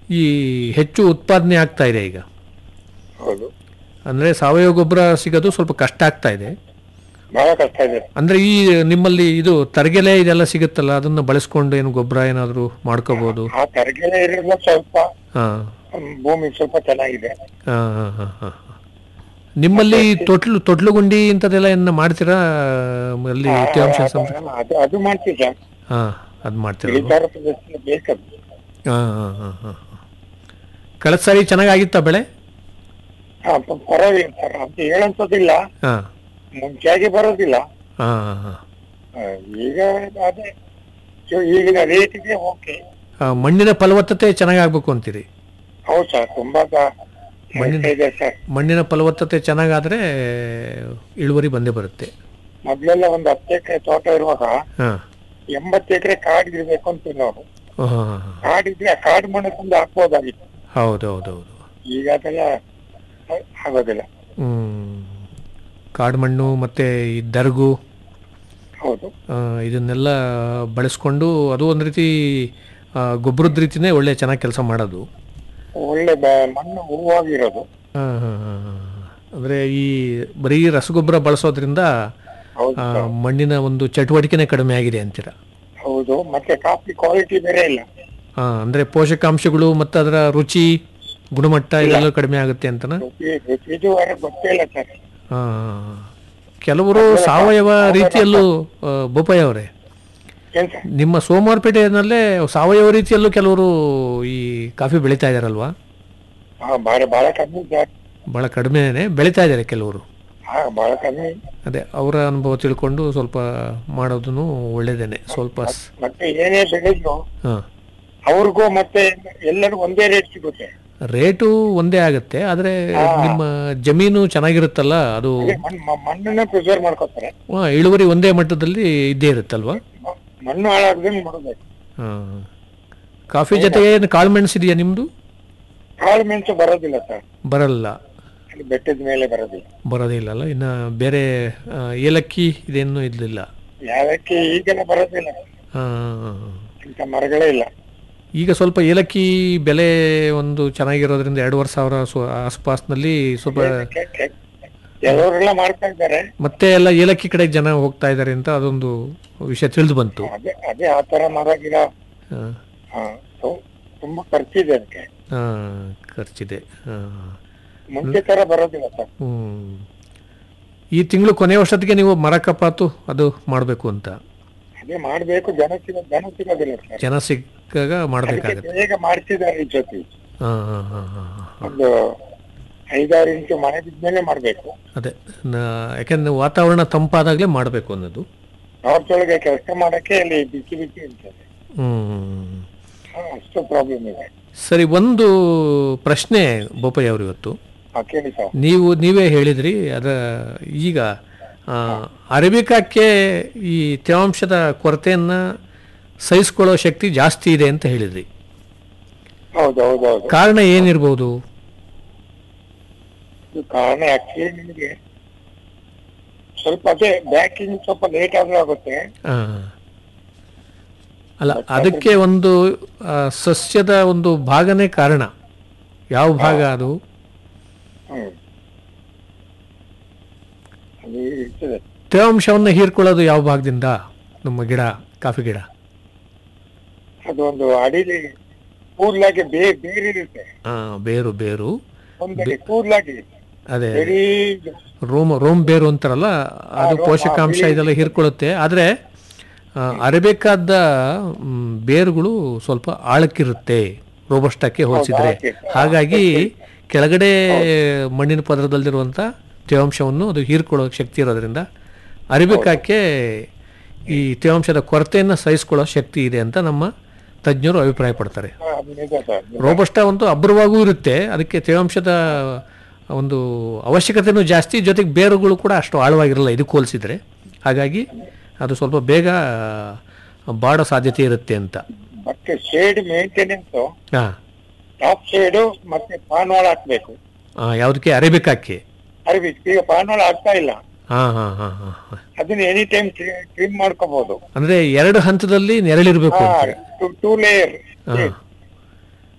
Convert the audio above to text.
ಈ ಹೆಚ್ಚು ಉತ್ಪಾದನೆ ಆಗ್ತಾ ಇದೆ ಈಗ ಹೌದು ಅಂದರೆ ಸಾವಯವ ಗೊಬ್ಬರ ಸಿಗೋದು ಸ್ವಲ್ಪ ಕಷ್ಟ ಆಗ್ತಾ ಇದೆ ಬಹಳ ಕಷ್ಟ ಇದೆ ಅಂದರೆ ಈ ನಿಮ್ಮಲ್ಲಿ ಇದು ತರಗೆಲೆ ಇದೆಲ್ಲ ಸಿಗುತ್ತಲ್ಲ ಅದನ್ನು ಬಳಸ್ಕೊಂಡು ಏನು ಗೊಬ್ಬರ ಏನಾದರೂ ಮಾಡ್ಕೋಬೋದು ಆ ತರಗೆಲೆ ಇರೋದ್ರಿಂದ ಸ್ವಲ್ಪ ಹಾಂ ಹ್ಮ್, ಭೂಮಿ ಸ್ವಲ್ಪ ಚೆನ್ನಾಗಿದೆ ಹಾಂ ಹಾಂ ಹಾಂ ಹಾಂ ನಿಮ್ಮಲ್ಲಿ ತೊಟ್ಲು ತೊಟ್ಲು ಗುಂಡಿ ಇಂಥದ್ದೆಲ್ಲ ಏನು ಮಾಡ್ತೀರಾ ಅಲ್ಲಿ ತೇವಾಂಶ ಸಂರ ಅದು ಅದು ಮಾಡ್ತೀವಿ ಸರ್ ಹಾಂ ಅದು ಮಾಡ್ತೀರಾ ಇಳಿಜಾರು ಪ್ರದೇಶದಲ್ಲಿ ಬೇಕದು ಹಾಂ ಹಾಂ ಹಾಂ ಹಾಂ ಕಳೆದ ಸಾರಿ ಚೆನ್ನಾಗಾಗಿತ್ತಾ ಬೆಳೆ ಹಾ, ಪ- ಪರವಾಗಿಲ್ಲ ಸರ್ ಅಂತ ಹೇಳಂತದಿಲ್ಲ ಹಾಂ ಮುಂಚೆಯಾಗಿ ಬರೋದಿಲ್ಲ ಹಾಂ ಹಾಂ ಹಾಂ ಆ, ಈಗ ಅದೇ ಸೊ ಈಗಿನ ರೇಟಿಗೆ ಓಕೆ ಮಣ್ಣಿನ ಫಲವತ್ತತೆ ಚೆನ್ನಾಗಾಗಬೇಕು ಅಂತೀರಿ ಹೌದು ಸರ್ ತುಂಬಾ ದ- ಮಣ್ಣಿನ- ಇದೆ ಸರ್ ಮಣ್ಣಿನ ಫಲವತ್ತತೆ ಚೆನ್ನಾಗಾದರೆ ಇಳುವರಿ ಬಂದೇ ಬರುತ್ತೆ ಮೊದ್ಲೆಲ್ಲ ಒಂದು ಹತ್ತು ಎಕರೆ ತೋಟ ಇರುವಾಗ ಹಾಂ ಎಂಬತ್ತು ಎಕರೆ ಕಾಡು ಇರ್ಬೇಕು ಅಂತ ನಾವು ಹಾಂ ಹಾಂ ಹಾಂ ಕಾಡಿದ್ರೆ ಆ ಕಾಡು ಮಣ್ಣು ತಂದು ಹಾಕ್ಬೋದಾಗಿತ್ತು ಹೌದು ಹೌದು ಹೌದು ಈಗ ಅದೆಲ್ಲ ಆ- ಆಗೋದಿಲ್ಲ ಹ್ಮ್. ಕಾಡು ಮಣ್ಣು ಮತ್ತು ಈ ದರ್ಗು ಹೌದು ಆ, ಇದನ್ನೆಲ್ಲ ಬಳಸ್ಕೊಂಡು ಅದು ಒಂದು ರೀತಿ ಆ, ಗೊಬ್ಬರದ ರೀತಿನೇ ಒಳ್ಳೆ ಚೆನ್ನಾಗಿ ಕೆಲಸ ಮಾಡೋದು ಒಳ್ಳೆ ಬ- ಮಣ್ಣು ಹೂವಾಗಿರೋದು ಹಾಂ ಹಾಂ ಹಾಂ ಅಂದರೆ ಈ ಬರೀ ರಸಗೊಬ್ಬರ ಬಳಸೋದ್ರಿಂದ ಹೌದು ಆ, ಮಣ್ಣಿನ ಒಂದು ಚಟುವಟಿಕೆನೇ ಕಡಿಮೆ ಆಗಿದೆ ಅಂತೀರ ಹೌದು ಮತ್ತೆ ಕಾಫಿ ಕ್ವಾಲಿಟಿ ಬೇರೆ ಇಲ್ಲ ಹಾಂ ಅಂದರೆ ಪೋಷಕಾಂಶಗಳು ಮತ್ತು ಅದರ ರುಚಿ ಗುಣಮಟ್ಟ ಇದೆಲ್ಲ ಕಡಿಮೆ ಆಗುತ್ತೆ ಅಂತನಾ ರುಚಿ ರುಚಿ ಇದುವರೆಗೆ ಗೊತ್ತೇ ಇಲ್ಲ ಸರ್ ಹಾಂ ಕೆಲವರು ಸಾವಯವ ರೀತಿಯಲ್ಲೂ ಆ, ಬೋಪಯ್ಯ ಅವರೇ ಏನ್ ಸರ್ ನಿಮ್ಮ ಸೋಮವಾರಪೇಟೆಯಲ್ಲೇ ಸಾವಯವ ರೀತಿಯಲ್ಲೂ ಕೆಲವರು ಈ ಕಾಫಿ ಬೆಳೀತಾ ಇದ್ದಾರಲ್ವಾ ಹಾ ಬಹಳ ಬಹಳ ಕಮ್ಮಿ ಸರ್ ಭಾಳ ಕಡಿಮೆನೇ ಬೆಳೀತಾ ಇದ್ದಾರೆ ಕೆಲವರು ಹಾ ಬಹಳ ಕಮ್ಮಿ ಅದೇ ಅವರ ಅನುಭವ ತಿಳ್ಕೊಂಡು ಸ್ವಲ್ಪ ಮಾಡೋದನ್ನು ಒಳ್ಳೇದೇನೆ ಸ್ವಲ್ಪ ಸ್- ಮತ್ತೆ ಏನೇ ಬೆಳೆದ್ರು ಹಾಂ ಅವ್ರಿಗೂ ಮತ್ತೆ ಎಲ್ಲರಿಗೂ ಒಂದೇ ರೇಟ್ ಸಿಗುತ್ತೆ ರೇಟು ಒಂದೇ ಆಗುತ್ತೆ ಆದರೆ ನಿಮ್ಮ ಜಮೀನು ಚೆನ್ನಾಗಿರುತ್ತಲ್ಲ ಅದು ಅದೇ ಮಣ್ಣ್- ಮ- ಮಣ್ಣನ್ನ ಪ್ರಿಸರ್ವ್ ಮಾಡ್ಕೊತಾರೆ ಆ, ಇಳುವರಿ ಒಂದೇ ಮಟ್ಟದಲ್ಲಿ ಇದ್ದೇ ಇರುತ್ತಲ್ವಾ ಮ- ಮಣ್ಣು ಹಾಳಾಗ್ದಂಗೆ ಮಾಡಬೇಕು ಹಾಂ ಕಾಫಿ ಜೊತೆಗೆ ಏನು ಕಾಳು ಮೆಣಸು ಇದೆಯಾ ನಿಮ್ಮದು ಕಾಳು ಮೆಣಸು ಬರೋದಿಲ್ಲ ಸರ್ ಬರಲ್ಲ ಅಲ್ಲಿ ಬೆಟ್ಟದ ಮೇಲೆ ಬರೋದಿಲ್ಲ ಬರೋದಿಲ್ಲಲ್ಲ ಇನ್ನು ಬೇರೆ ಆ, ಏಲಕ್ಕಿ ಇದೇನು ಇರಲಿಲ್ಲ ಯಾವಕ್ಕೆ ಈಗೆಲ್ಲ ಬರೋದಿಲ್ಲ ಹಾಂ ಇಂಥ ಮರಗಳೇ ಇಲ್ಲ ಈಗ ಸ್ವಲ್ಪ ಏಲಕ್ಕಿ ಬೆಲೆ ಒಂದು ಚೆನ್ನಾಗಿರೋದ್ರಿಂದ ಎರಡೂವರೆ ಸಾವಿರ ಸು ಆಸ್ಪಾಸ್ನಲ್ಲಿ ಸ್ವಲ್ಪ ಕೆ- ಕೆ- ಕೆಲವರೆಲ್ಲ ಮಾಡ್ತಾ ಇದ್ದಾರೆ ಮತ್ತೆ ಎಲ್ಲ ಏಲಕ್ಕಿ ಕಡೆ ಜನ ಹೋಗ್ತಾ ಇದ್ದಾರೆ ಅಂತ ಅದೊಂದು ವಿಷಯ ತಿಳಿದು ಬಂತು ಅದೇ ಅದೇ ಆ ತರ ಮರ ಗಿಡ ಹಾಂ ಹಾ, ತು- ತುಂಬಾ ಖರ್ಚಿದೆ ಅದಕ್ಕೆ ಹಾಂ ಖರ್ಚಿದೆ ಹಾಂ ಮುಂಚೆ ತರ ಬರೋದಿಲ್ಲ ಸರ್ ಹ್ಞೂ ಈ ತಿಂಗಳು ಕೊನೆ ವರ್ಷತ್ತಿಗೆ ನೀವು ಮರ ಕಪಾತು ಅದು ಮಾಡಬೇಕು ಅಂತ ಅದೇ ಮಾಡ್ಬೇಕು ಜನ ಸಿಗ ಜನ ಸಿಗೋದಿಲ್ಲ ಸರ್ ಜನ ಸಿಕ್ಕಾಗ ಅದಕ್ಕೆ ಮಾಡಬೇಕಾಗತ್ತೆ ಬೇಗ ಮಾಡ್ತಿದ್ದಾರೆ ಈ ಜೊತೆ ಹಾಂ ಹಾಂ ಹಾಂ ಹಾಂ ಹಾಂ ಒಂದು ಐದಾರು ಇಂಚು ಮನೆ ಬಿದ್ಮೇಲೆ ಮಾಡ್ಬೇಕು ಅದೇ ನಾ ಯಾಕೆಂದ್ರೆ ವಾತಾವರಣ ತಂಪಾದಾಗಲೇ ಮಾಡಬೇಕು ಅನ್ನೋದು ನಾರ್ತ್ ಕೆಲಸ ಮಾಡಕ್ಕೆ ಅಲ್ಲಿ ಬಿಸಿ ಬಿಸಿ ಇರ್ತದೆ ಹ್ಞೂ ಹಾ, ಅಷ್ಟು ಪ್ರಾಬ್ಲಮ್ ಇದೆ ಸರಿ ಒಂದು ಪ್ರಶ್ನೆ ಬೋಪಯ್ಯ ಅವರು ಇವತ್ತು ಹಾ, ಕೇಳಿ ಸರ್ ನೀವು ನೀವೇ ಹೇಳಿದ್ರಿ ಅದ ಈಗ ಆ, ಅರೇಬಿಕಾಕ್ಕೆ ಈ ತೇವಾಂಶದ ಕೊರತೆಯನ್ನು ಸಹಿಸ್ಕೊಳ್ಳೋ ಶಕ್ತಿ ಜಾಸ್ತಿ ಇದೆ ಅಂತ ಹೇಳಿದ್ರಿ ಹೌದು ಹೌದು ಹೌದು ಕಾರಣ ಏನಿರ್ಬೋದು ಇದು ಕಾರಣ ಆಕ್ಚುಲಿ ನಿಮಗೆ ಸ್ವಲ್ಪ ಅದೇ ಬ್ಯಾಕಿಂಗ್ ಸ್ವಲ್ಪ ಲೇಟ್ ಆದ್ರೂ ಆಗುತ್ತೆ ಆ. ಅಲ್ಲ ಅದಕ್ಕೆ ಒಂದು ಆ, ಸಸ್ಯದ ಒಂದು ಭಾಗನೇ ಕಾರಣ ಯಾವ ಭಾಗ ಅದು ಹ್ಮ್ ಅದು ಇರ್ತದೆ ತೇವಾಂಶವನ್ನು ಹೀರ್ಕೊಳ್ಳೋದು ಯಾವ ಭಾಗದಿಂದ ನಮ್ಮ ಗಿಡ ಕಾಫಿ ಗಿಡ ಅದು ಒಂದು ಅಡಿಲಿ ಕೂದ್ಲಾಗಿ ಬೇ ಬೇರಿರುತ್ತೆ ಆ, ಬೇರು ಬೇರು ಒಂದಡಿ ಕೂದ್ಲಾಗಿ ಅದೇ ಬರೀ ರೋಮ್ ರೋಮ್ ಬೇರು ಅಂತಾರಲ್ಲ ಅದು ರೋಮ್, ಪೋಷಕಾಂಶ ಬಿಳಿ- ಇದೆಲ್ಲ ಹೀರ್ಕೊಳ್ಳುತ್ತೆ ಆದರೆ ಅರಬೇಕಾದ ಮ್, ಬೇರುಗಳು ಸ್ವಲ್ಪ ಆಳಕ್ಕಿರುತ್ತೆ ರೋಬಸ್ಟಕ್ಕೆ ಹೋಲಿಸಿದ್ರೆ ಆಳಕ್ಕೆ. ಹಾಗಾಗಿ ಕೆಳಗಡೆ ಮಣ್ಣಿನ ಪದರದಲ್ಲಿರುವಂಥ ತೇವಾಂಶವನ್ನು ಅದು ಹೀರ್ಕೊಳ್ಳೋ ಶಕ್ತಿ ಇರೋದ್ರಿಂದ ಅರಿಬೇಕಾಕ್ಕೆ ಈ ತೇವಾಂಶದ ಕೊರತೆಯನ್ನು ಸಹಿಸ್ಕೊಳ್ಳೋ ಶಕ್ತಿ ಇದೆ ಅಂತ ನಮ್ಮ ತಜ್ಞರು ಅಭಿಪ್ರಾಯ ಪಡ್ತಾರೆ ಹಾ, ಅದು ನಿಜ ಸರ್ ರೋಬಸ್ಟ ಒಂದು ಅಬ್ರವಾಗೂ ಇರುತ್ತೆ ಅದಕ್ಕೆ ತೇವಾಂಶದ ಒಂದು ಅವಶ್ಯಕತೆನೂ ಜಾಸ್ತಿ ಜೊತೆಗೆ ಬೇರುಗಳು ಕೂಡ ಅಷ್ಟು ಆಳವಾಗಿರಲ್ಲ ಇದಕ್ಕೆ ಹೋಲಿಸಿದ್ರೆ ಹಾಗಾಗಿ ಅದು ಸ್ವಲ್ಪ ಬೇಗ ಬಾಡೋ ಸಾಧ್ಯತೆ ಇರುತ್ತೆ ಅಂತ ಮತ್ತೆ ಶೇಡ್ ಮೇಂಟೆನೆನ್ಸ್ ಹಾಂ ಟಾಪ್ ಶೇಡು ಮತ್ತೆ ಪಾನ್ವಾಳ ಹಾಕ್ಬೇಕು ಯಾವುದಕ್ಕೆ ಅರೇಬಿಕಾಕ್ಕೆ ಅರಿವಿ ಈಗ ಪಾನ್ವಾಳ ಆಗ್ತಾ ಇಲ್ಲ ಹಾಂ ಹಾಂ ಹಾಂ ಹಾಂ ಹಾಂ ಅದನ್ನ ಎನಿ ಟೈಮ್ ಟ್ರಿಮ್ ಮಾಡ್ಕೋಬಹುದು ಅಂದರೆ ಎರಡು ಹಂತದಲ್ಲಿ ನೆರಳಿರಬೇಕು ಅಂತ ಟೂ ಲೇಯರ್ ಹಾಂ